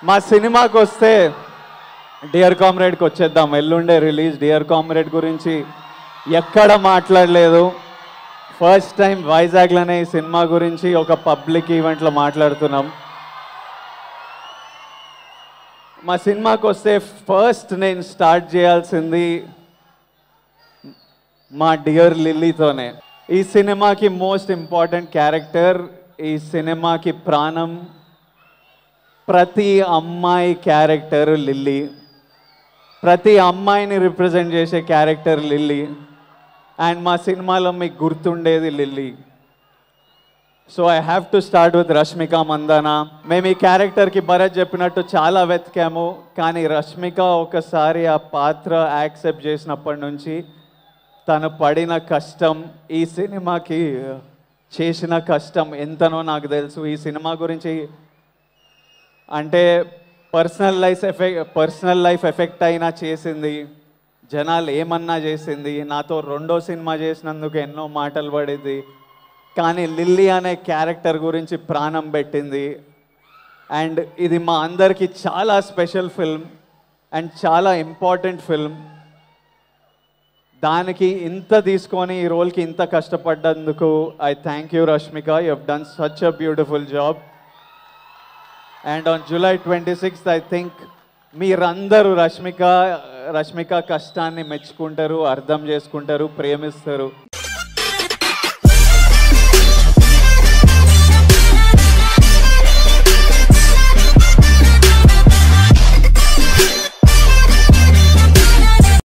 మా సినిమాకి వస్తే డియర్ కామ్రేడ్కి వచ్చేద్దాం ఎల్లుండే రిలీజ్ డియర్ కామ్రేడ్ గురించి ఎక్కడ మాట్లాడలేదు ఫస్ట్ టైం వైజాగ్లోనే ఈ సినిమా గురించి ఒక పబ్లిక్ ఈవెంట్లో మాట్లాడుతున్నాం మా సినిమాకి వస్తే ఫస్ట్ నేను స్టార్ట్ చేయాల్సింది మా డియర్ లిల్లీతోనే ఈ సినిమాకి మోస్ట్ ఇంపార్టెంట్ క్యారెక్టర్ ఈ సినిమాకి ప్రాణం ప్రతి అమ్మాయి క్యారెక్టర్ లిల్లీ ప్రతి అమ్మాయిని రిప్రజెంట్ చేసే క్యారెక్టర్ లిల్లీ అండ్ మా సినిమాలో మీకు గుర్తుండేది Lilly so I have to start with Rashmika Mandanna మేము ఈ క్యారెక్టర్కి భరత్ చెప్పినట్టు చాలా వెతికాము కానీ రష్మిక ఒకసారి ఆ పాత్ర యాక్సెప్ట్ చేసినప్పటి నుంచి తను పడిన కష్టం ఈ సినిమాకి చేసిన కష్టం ఎంతనో నాకు తెలుసు ఈ సినిమా గురించి అంటే personal life effect personal life effect అయినా చేసింది జనాలు ఏమన్నా చేసింది నాతో రెండో సినిమా చేసినందుకు ఎన్నో మాటలు పడింది కానీ లిల్లీ అనే క్యారెక్టర్ గురించి ప్రాణం పెట్టింది అండ్ ఇది మా అందరికీ చాలా స్పెషల్ ఫిల్మ్ అండ్ చాలా ఇంపార్టెంట్ ఫిల్మ్ దానికి ఇంత తీసుకొని ఈ రోల్కి ఇంత కష్టపడ్డందుకు I thank you Rashmika you have done such a beautiful job and on July twenty sixth I think మీరందరూ రష్మిక రష్మిక కష్టాన్ని మెచ్చుకుంటారు అర్థం చేసుకుంటారు ప్రేమిస్తారు